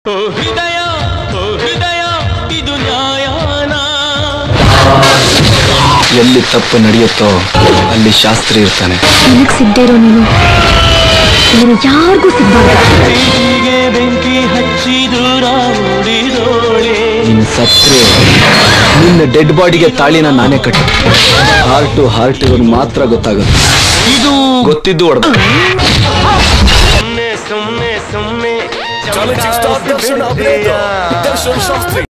ಓ ಹೃದಯ ಓ ಹೃದಯ ಇದು ನ್ಯಾಯಾನ ಎಲ್ಲಿ ತಪ್ಪು ನಡೆಯುತ್ತೋ ಅಲ್ಲಿ ಶಾಸ್ತ್ರಿ ಇರ್ತಾನೆ ನನಗ್ ಸಿಗ್ದೇ ಇರೋ ನೀನು ನೀನು ಯಾರಿಗೂ ಸಿಗ್ಬಾರ್ದು ಪ್ರೀತಿಗೆ ಬೆಂಕಿ ಹಚ್ಚಿ ದೂರ ಓಡಿದೋಳೆ ನೀನು ಸತ್ರೆ ನಿನ್ನ ಡೆಡ್ ಬಾಡಿಗೆ ತಾಳಿನ ನಾನೇ ಕಟ್ಟ ಹಾರ್ಟ್ ಟು ಹಾರ್ಟ್ ಇವ್ರು ಮಾತ್ರ ಗೊತ್ತಾಗುತ್ತೆ ಇದು ಗೊತ್ತಿದ್ದು ಹೊಡೆದ ಸುಮ್ಮನೆ ಸುಮ್ಮನೆ ಸುಮ್ಮನೆ Challenging star Darshan Abhinanda. Darshan Shastri.